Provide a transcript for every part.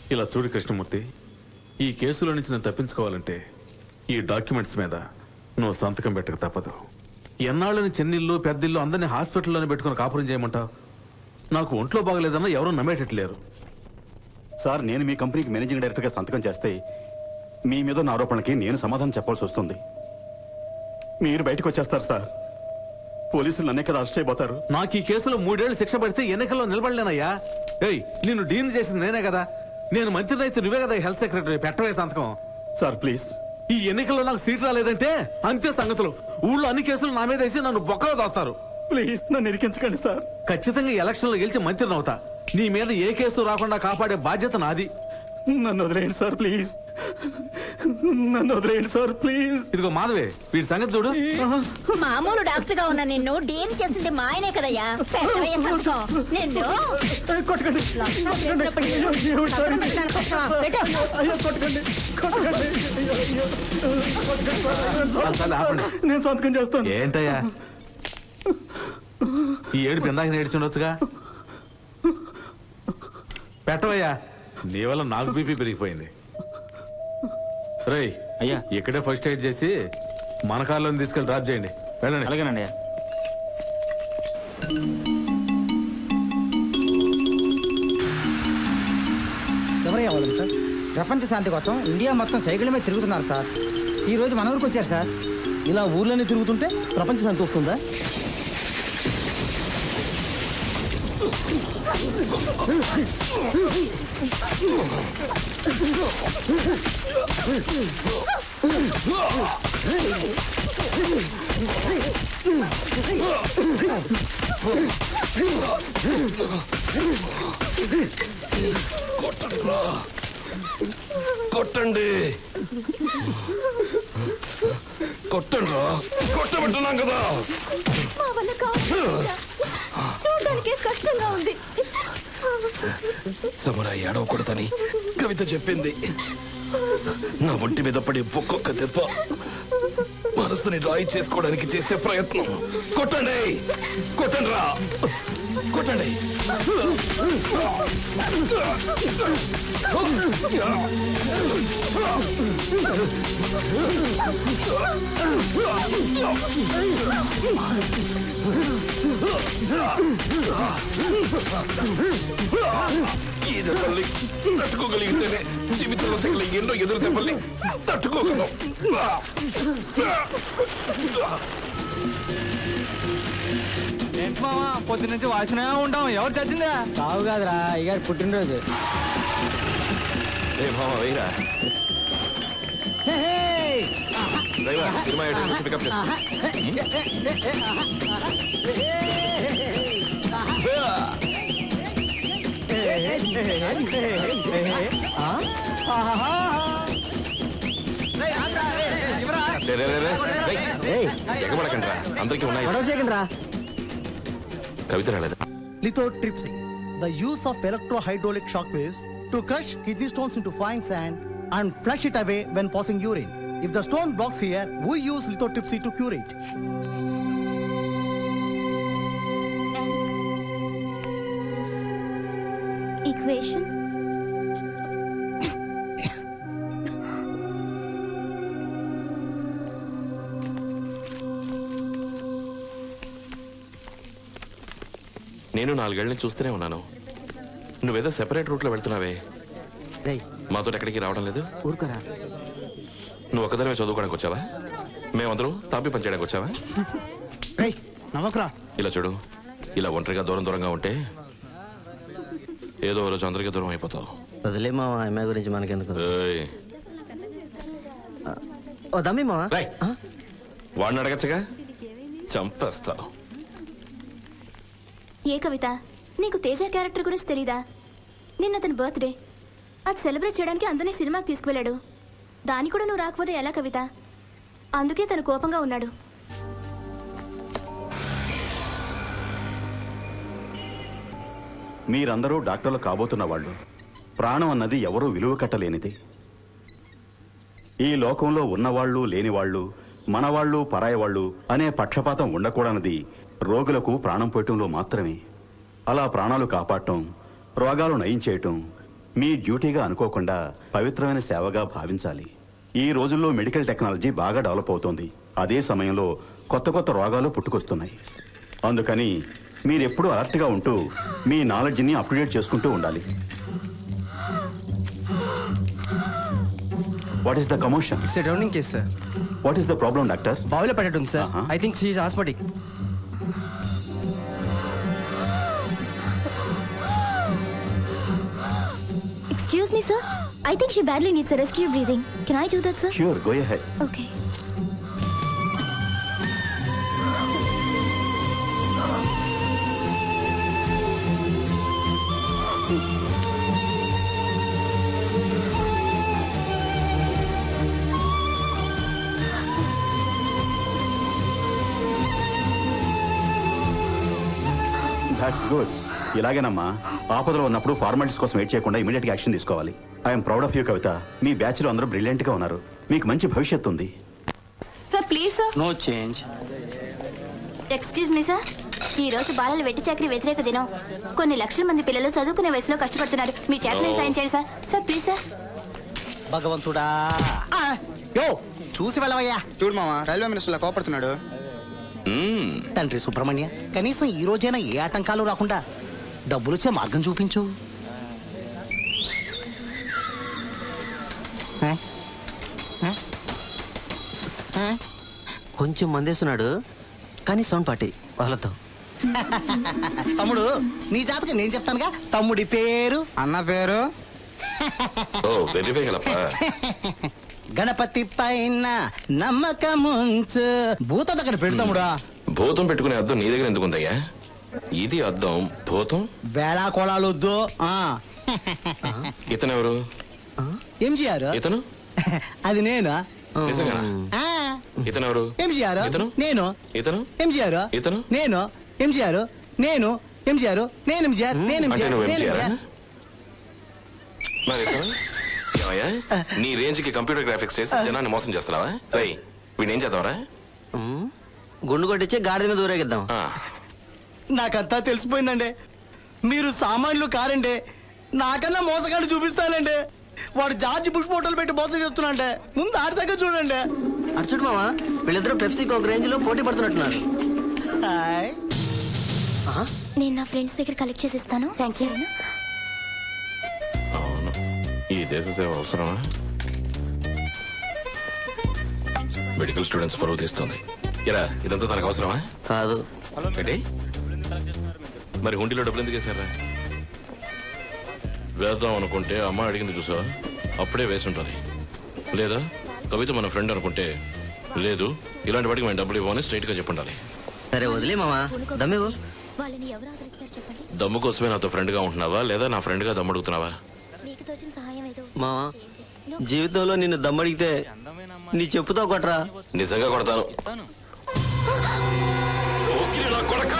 ఇలా చూడు కృష్ణమూర్తి ఈ కేసులో నుంచి నేను తప్పించుకోవాలంటే ఈ డాక్యుమెంట్స్ మీద నువ్వు సంతకం పెట్టక తప్పదు ఎన్నాళ్ళని చెన్నిళ్ళు పెద్దిల్లు అందరినీ హాస్పిటల్లోనే పెట్టుకుని కాపురం చేయమంటావు నాకు ఒంట్లో బాగలేదన్నా ఎవరూ నమ్మేటట్లేరు సార్ నేను మీ కంపెనీకి మేనేజింగ్ డైరెక్టర్గా సంతకం చేస్తే మీ మీద ఉన్న ఆరోపణలకి నేను సమాధానం చెప్పాల్సి వస్తుంది మీరు బయటకు వచ్చేస్తారు సార్ పోలీసులు నన్నే కదా అరెస్ట్ అయిపోతారు నాకు ఈ కేసులో మూడేళ్లు శిక్ష పడితే ఎన్నికల్లో నిలబడలేనయ్యా ఏయ్ నిన్ను డీన్ చేసింది నేనే కదా నేను మంత్రి అయితే నువ్వే కదా హెల్త్ సెక్రటరీ పెట్టవే సంతకం సార్ ప్లీజ్ ఈ ఎన్నికల్లో నాకు సీట్ రాలేదంటే అంతే సంగతులు ఊళ్ళో అన్ని కేసులు నా మీద వేసి నన్ను బొక్కలో దోస్తారు ప్లీజ్ నన్ను ఇరికించకండి సార్ ఖచ్చితంగా ఎలక్షన్లో గెలిచి మంత్రిని అవుతా నీ మీద ఏ కేసు రాకుండా కాపాడే బాధ్యత నాది నన్ను వదిలేయండి సార్ ప్లీజ్ నన్ను వదిలేయండి సార్ ప్లీజ్ ఇదిగో మాధవే వీడి సంగతి చూడు మామూలు డాక్టర్ గా ఉన్న నిన్ను డీన్ చేసింది మా ఆయనే కదయ్యా పెట్టవయ్య సంతకం. నిన్ను కొట్టకండి లక్షలు చేసినప్పుడు అయ్యో, ఏమిటి సార్ ఇది? పెట్టడానికి వస్తావా? పెట్టు. అయ్యో కొట్టకండి కొట్టకండి అయ్యో, అయ్యో. కొట్టకండి సార్. చాలు, చాలు, ఆపండి. నేను సంతకం చేస్తాను ఏంటయ్యా ఈ ఏడు ఇందాక నేర్చుండొచ్చుగా పెట్టవయ్యా నీ వల్ల నాకు బీపీ పెరిగిపోయింది రేయ్ అయ్యా. ఇక్కడే ఫస్ట్ ఎయిడ్ చేసి మన కార్లో తీసుకెళ్ళి డ్రాప్ చేయండి వెళ్ళండి అలాగేనండి అయ్యా ఎవరయ్యా వాళ్ళు సార్ ప్రపంచ శాంతి కోసం ఇండియా మొత్తం సైకిల్ మీద తిరుగుతున్నారు సార్ ఈ రోజు మన ఊరికి వచ్చారు సార్ ఇలా ఊర్లన్నీ తిరుగుతుంటే ప్రపంచ శాంతి వస్తుందా కొట్టండి కొట్టండి రా కొట్టబెట్టున్నాం కదా మా వల్ల కాదు చూడడానికి కష్టంగా ఉంది సమరా ఏడవకూడదని కవిత చెప్పింది నా ఒంటి మీద పడి ఒక్కొక్క దెబ్బ మనసుని రాయి చేసుకోవడానికి చేసే ప్రయత్నం కొట్టండి కొట్టండి రా కొట్టండి ఈ దెబ్బల్ని తట్టుకోగలిగితేనే జీవితంలో తగిలి ఎన్నో ఎదురు దెబ్బల్ని తట్టుకోగలం ఏంటి మామా పొద్దు నుంచి వాసనే ఉంటాం ఎవరు చచ్చిందా కావు కాదురా అయ్యారు పుట్టినరోజు ఏ మామ వేయరా డ్రైవర్ సినిమా పికప్ ఎగబడకండి రా అందరికీ ఉన్నాయి గొడవ చేయకండి రా కవిత రాలేదా Lithotripsy, the use of electrohydraulic shock waves to crush kidney stones into fine sand and flush it away when passing urine. If the stone blocks here, we use lithotripsy to cure it. Equation నేను నాలుగేళ్ల నుంచి చూస్తూనే ఉన్నాను నువ్వేదో separate రూట్లో వెళ్తున్నావే రేయ్ మాతో ఎక్కడికి రావడం లేదు ఊరుకోరా నువ్వు ఒకదానివే చదువుకోవడానికి వచ్చావా మేమందరం తాపి పని చేయడానికి వచ్చావా రేయ్ నవ్వకురా ఇలా చూడు ఇలా ఒంటరిగా దూరం దూరంగా ఉంటే ఏదో ఓ రోజు అందరికీ దూరం అయిపోతావు వదిలే మామ అమ్మాయి గురించి మనకెందుకు ఏయ్, ఓ దమ్మి మామ రేయ్. వాడిని అడగచ్చుగా చంపేస్తావు ఏ కవిత నీకు తేజ క్యారెక్టర్ గురించి తెలీదా నిన్న అతని బర్త్డే అది సెలబ్రేట్ చేయడానికి అందరినీ సినిమాకి తీసుకువెళ్ళాడు దాని కూడా నువ్వు రాకపోతే ఎలా కవిత అందుకే తను కోపంగా ఉన్నాడు మీరందరూ డాక్టర్లు కాబోతున్న వాళ్ళు ప్రాణం అన్నది ఎవరూ విలువ కట్టలేనిది ఈ లోకంలో ఉన్నవాళ్ళు లేనివాళ్ళు మనవాళ్ళు పరాయవాళ్ళు అనే పక్షపాతం ఉండకూడనిది రోగులకు ప్రాణం పోయటంలో మాత్రమే అలా ప్రాణాలు కాపాడటం రోగాలు నయం చేయటం మీ డ్యూటీగా అనుకోకుండా పవిత్రమైన సేవగా భావించాలి ఈ రోజుల్లో మెడికల్ టెక్నాలజీ బాగా డెవలప్ అవుతోంది అదే సమయంలో కొత్త కొత్త రోగాలు పుట్టుకొస్తున్నాయి అందుకని మీరెప్పుడూ అలర్ట్గా ఉంటూ మీ నాలెడ్జ్ని అప్డేట్ చేసుకుంటూ ఉండాలి what is the commotion it's రౌండింగ్ case sir what is the problem doctor బావిలో పడ్డట్టుంది sir Uh-huh. I think she హాస్పిటిక్ excuse me sir I think she badly needs rescue breathing can I do that sir sure go ahead okay that's good ఇలాగేనమ్మా ఆపదలో ఉన్నప్పుడు formalities కోసం wait చేయకుండా immediate గా action తీసుకోవాలి I'm proud of you Kavitha మీ batch లో అందరూ బ్రిలియంట్ గా ఉన్నారు మీకు మంచి భవిష్యత్తు ఉంది sir please sir no change excuse me sir ఈ రోజు బాలల వెట్టి చాకరీ వ్యతిరేక దినం కొన్ని లక్షల మంది పిల్లలు చదువుకునే వయసులో కష్టపడుతున్నారు మీ చేతనే సాయం చేయండి సార్ సార్ ప్లీజ్ సార్ భగవంతుడా ఆ, యో చూసి వెళ్ళవయ్యా చూడు మామ రైల్వే మినిస్టర్ కోపడుతున్నాడు తండ్రి సుబ్రహ్మణ్య కనీసం ఈ రోజైనా ఏ ఆటంకాలు రాకుండా డబ్బులొచ్చే మార్గం చూపించు ఆ? ఆ? ఆ? కొంచెం మందేస్తున్నాడు కానీ సౌండ్ పార్టీ వాళ్ళతో తమ్ముడు నీ జాతకం నేను చెప్తానుగా తమ్ముడి పేరు అన్న పేరు ఓ వెరీ హెలప్ప గణపతి పైన నమ్మకముంచు భూత దగ్గర పెడు తమ్ముడా భూతం పెట్టుకునే అద్దం నీ దగ్గర ఎందుకుందయ్యా ఇది అద్దం భూతం వేళా కోళాలు వద్దు ఆ. ఇతనెవరు ఎంజీఆర్ ఇతను అది నేను నిజంగానా ఆ. ఇతనెవరు ఎంజీఆర్ ఇతను నేను ఇతను ఎంజీఆర్ ఇతను నేను ఎంజీఆర్ నేను ఎంజీఆర్ నేను ఎంజీఆర్ నేను అంటే ఎంజీఆర్ నువ్వు నేను ఎంజీఆర్ ఎంజీఆర్ మరి ఇతను ఏమయ్యా నీ రేంజ్ కి కంప్యూటర్ గ్రాఫిక్స్ చేసి జనాన్ని మోసం చేస్తున్నావా రై వీడిని ఏం చేద్దాంరా గుండు కొట్టించి గాడిద మీద ఊరేగిద్దాం ఆ, నాకంతా తెలిసిపోయిందండి మీరు సామాన్యులు కారండి నాకన్నా మోసగాడు చూపిస్తానండి వాడు జార్జ్ బుష్ ఫోటోలు పెట్టి మోసం చేస్తున్నాంటే ముందు ఆడి దగ్గర చూడండి అటు చూడు మామ వీళ్ళిద్దరూ పెప్సీకి ఒక రేంజ్ లో పోటీ పడుతున్నట్టున్నారు హాయ్ ఆహా, నేను నా ఫ్రెండ్స్ దగ్గర కలెక్ట్ చేసి ఇస్తాను థ్యాంక్ యూ అవును ఈ దేశ సేవ అవసరమా మెడికల్ స్టూడెంట్స్ పరువు తీస్తుంది ఇరా ఇదంతా తనకు అవసరమా కాదు ఏంటి మరి హుండీలో డబ్బులు ఎందుకు వేసారా వేద్దాం అనుకుంటే అమ్మ అడిగింది చూసావా అప్పుడే వేసి ఉంటుంది లేదా కవిత మన ఫ్రెండ్ అనుకుంటే లేదు ఇలాంటి వాటికి మేము డబ్బులు ఇవ్వమని స్ట్రైట్ గా చెప్పుండాలి సరే వదిలే మామ దమ్మివు వాళ్ళని ఎవరు ఆదరిస్తారు చెప్పండి దమ్ము కోసమే నాతో ఫ్రెండ్ గా ఉంటున్నావా లేదా నా ఫ్రెండ్ గా దమ్ము అడుగుతున్నావా మీకు తోచిన సహాయం ఏదో మామ జీవితంలో నిన్ను దమ్మడిగితే నీ చెప్పుతో కొట్రా నిజంగా కొడతాను ఓకిలి నా కొడకా!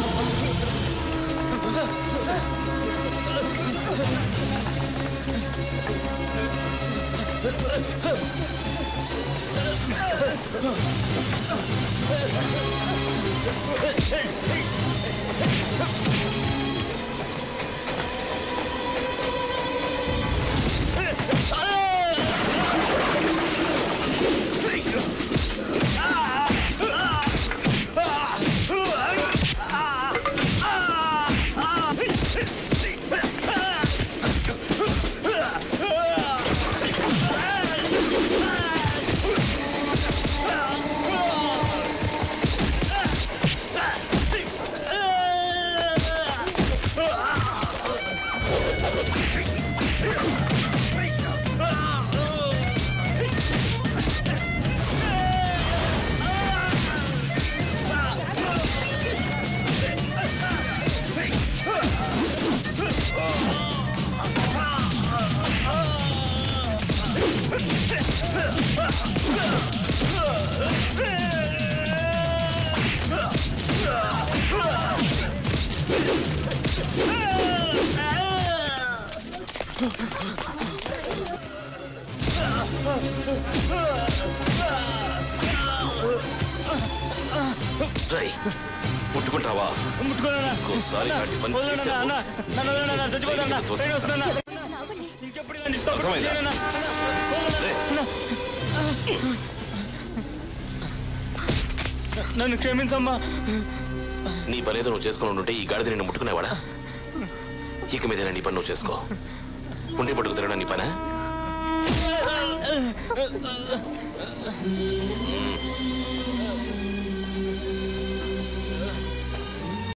రై, ముట్టుకుంటావా ఇంకోసారి ఇలాంటి పని చేశావు, నేను తోసేస్తాను. అర్థమైందా? రే, నన్ను క్షమించమ్మా నీ పనేదో నువ్వు చేసుకుని ఉంటే ఈ గాడిద నిన్ను ముట్టుకునేవాడా ఇక మీద నీ పని నువ్వు చేసుకో ఉండి పట్టుకు తిరగడం నీ పనా